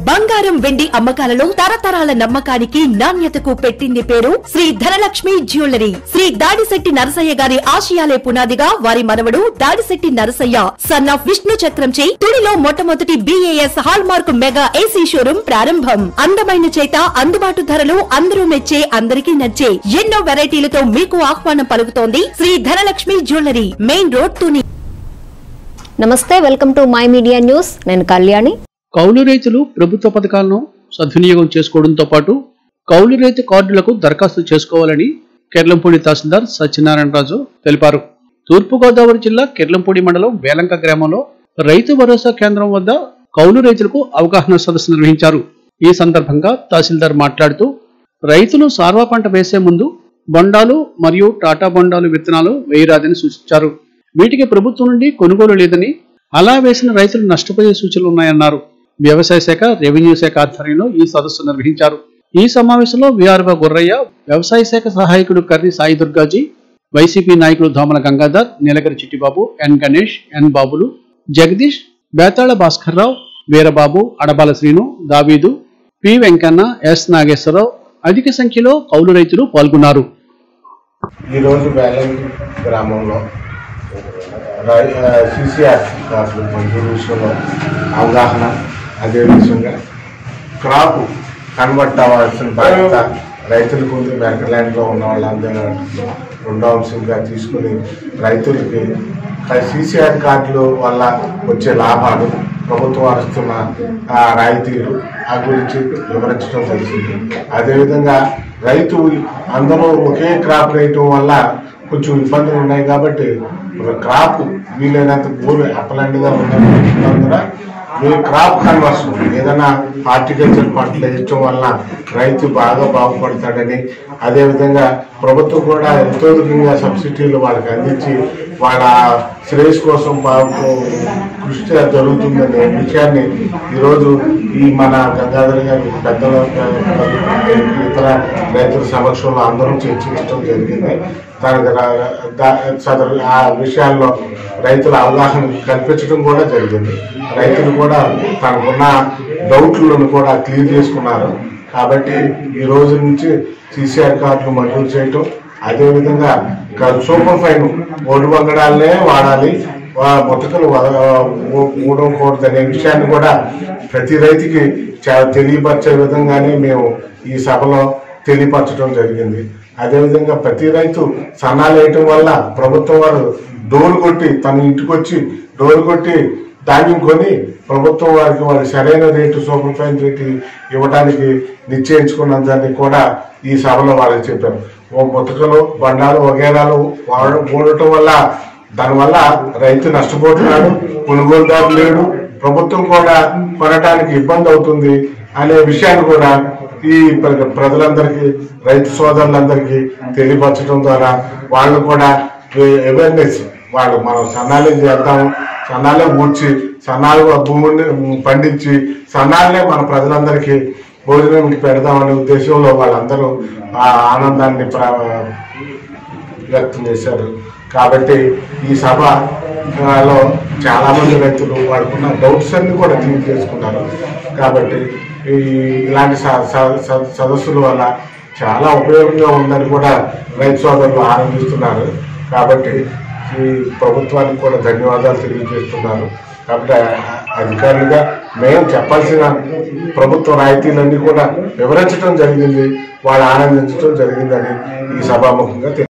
బంగారం వెండి అమ్మకాలలో తరతరాల నమ్మకానికి నాణ్యతకు పెట్టింది పేరు శ్రీ ధనలక్ష్మి జ్యువెలరీ శ్రీ దాడిశెట్టి నరసయ్య గారి ఆశయాలే పునాదిగా వారి మనవడు దాడిశెట్టి నరసయ్య సన్ ఆఫ్ విష్ణు చక్రంచే తుడిలో మొట్టమొదటి BAS hallmark mega AC showroom ప్రారంభం అందమైన చేత అందుబాటు ధరలు అందరూ మెచ్చే అందరికీ నచ్చే ఎన్నో వెరైటీలతో మీకు ఆహ్వానం పలుకుతోంది Sri Dhanalakshmi jewellery main road Tuni నమస్తే welcome to my media news నేను కళ్యాణి కౌలు రైతులు ప్రభుత్వ పథకాలను సద్వినియోగం చేసుకోవడంతో పాటు కౌలు రైతు కార్డులకు దరఖాస్తు చేసుకోవాలని కెర్లంపూడి తహసీల్దార్ సత్యనారాయణరాజు తెలిపారు తూర్పుగోదావరి జిల్లా కెర్లంపూడి మండలం వేలంక గ్రామంలో రైతు భరోసా కేంద్రం వద్ద కౌలు రైతులకు అవగాహన సదస్సు నిర్వహించారు ఈ సందర్భంగా తహసీల్దార్ మాట్లాడుతూ రైతులు సార్వా పంట వేసే ముందు బొండాలు మరియు టాటా బొండాలు విత్తనాలు వేయరాదని సూచించారు వీటికి ప్రభుత్వం నుండి కొనుగోలు లేదని అలా వేసిన రైతులు నష్టపోయే సూచనలు ఉన్నాయన్నారు వ్యవసాయ శాఖ రెవెన్యూ శాఖ ఆధ్వర్యంలో ఈ సదస్సు నిర్వహించారు ఈ సమావేశంలో విఆర్ఓ గుర్రయ్య వ్యవసాయ శాఖ సహాయకుడు కర్రి సాయి దుర్గాజీ వైసీపీ నాయకులు దోమల గంగాధర్ నీలగిరి చిట్టిబాబు ఎన్ గణేష్ ఎన్ బాబులు జగదీష్ బేతాళ భాస్కర్రావు వీరబాబు అడబాల శ్రీను దావీదు పి వెంకన్న ఎస్ నాగేశ్వరరావు అధిక సంఖ్యలో కౌలు రైతులు పాల్గొన్నారు ఈరోజు వేలం గ్రామంలో సిసిఆర్ కార్డులు మంజూరు విషయంలో అవగాహన అదే విషయంగా క్రాప్ కన్వర్ట్ అవ్వాల్సిన బాధ్యత రైతులకు ఉంది వెనకల్యాండ్లో ఉన్న వాళ్ళందరూ రెండో అంశంగా తీసుకుని రైతులకి సిసిఆర్ కార్డులు వల్ల వచ్చే లాభాలు ప్రభుత్వం వస్తున్న ఆ, రాయితీలు ఆ గురించి వివరించడం జరిగింది అదేవిధంగా రైతు అందరూ ఒకే క్రాప్ వేయటం వల్ల కొంచెం ఇబ్బందులు ఉన్నాయి కాబట్టి క్రాప్ వీలైనంత భూమి అప్పలండిగా ఉన్నందున మీ క్రాప్ కన్వర్షన్ ఏదైనా హార్టికల్చర్ పంటలు వేయటం వల్ల రైతు బాగా బాగుపడతాడని అదేవిధంగా ప్రభుత్వం కూడా ఎంతో విధంగా సబ్సిడీలు వాళ్ళకి అందించి వాళ్ళ శ్రేయస్ కోసం బాగు కృషి చే- జరుగుతుందనే విషయాన్ని ఈరోజు ఈ మన గంగాధర్ గారి పెద్దల ఇతర రైతుల సమక్షంలో అందరూ చర్చించడం జరిగింది దానికి రా- దా- సదరు ఆ విషయాల్లో రైతుల అవగాహన కల్పించడం కూడా జరిగింది రైతులు కూడా తనకున్న డౌట్లను కూడా క్లియర్ చేసుకున్నారు కాబట్టి ఈ రోజు నుంచి సీసీఆర్ కార్డులు మంజూరు చేయటం అదేవిధంగా క- సూపర్ ఫైన్ ఓడి వంగడాలనే వాడాలి వా- ముతకలు మూడకూడదు అనే విషయాన్ని కూడా ప్రతి రైతుకి చాలా తెలియపరిచే విధంగానే మేము ఈ సభలో తెలియపరచడం జరిగింది అదేవిధంగా ప్రతి రైతు సన్నాలు వేయటం వల్ల ప్రభుత్వం వారు డోర్ కొట్టి తన ఇంటికి వచ్చి డోర్ కొట్టి ధాన్యం కొని ప్రభుత్వం వారికి వారి సరైన రేటు సూపర్ ఫైన్ రేటు ఇవ్వడానికి నిశ్చయించుకున్నదాన్ని కూడా ఈ సభలో వాళ్ళకి చెప్పారు ఓ ముతకలు బండాలు వగేరాలు వాడడం కూడటం వల్ల దానివల్ల రైతు నష్టపోతున్నాడు కొనుగోలుదారు లేడు ప్రభుత్వం కూడా కొనడానికి ఇబ్బంది అవుతుంది అనే విషయాన్ని కూడా ఈ ప్ర- ప్రజలందరికీ రైతు సోదరులందరికీ తెలియపరచడం ద్వారా వాళ్ళు కూడా అవేర్నెస్ వాళ్ళు మనం సన్నాలే చేద్దాం సన్నాలే ఊడ్చి సన్నాలు భూమిని పండించి సన్నాలనే మన ప్రజలందరికీ భోజనానికి పెడదామనే ఉద్దేశంలో వాళ్ళందరూ ఆ ఆనందాన్ని ప్ర వ్యక్తం చేశారు కాబట్టి ఈ సభలో చాలా మంది రైతులు వాళ్ళకున్న డౌట్స్ అన్ని కూడా క్లియర్ చేసుకున్నారు కాబట్టి ఈ ఇలాంటి స- స- స- సదస్సుల వల్ల చాలా ఉపయోగంగా ఉందని కూడా రైతు సోదరులు ఆనందిస్తున్నారు కాబట్టి ఈ ప్రభుత్వానికి కూడా ధన్యవాదాలు తెలియజేస్తున్నారు కాబట్టి ఆ- అధికారులుగా మేము చెప్పాల్సిన ప్రభుత్వ రాయితీలన్నీ కూడా వివరించడం జరిగింది వాళ్ళు ఆనందించడం జరిగిందని ఈ సభాముఖంగా తెలి-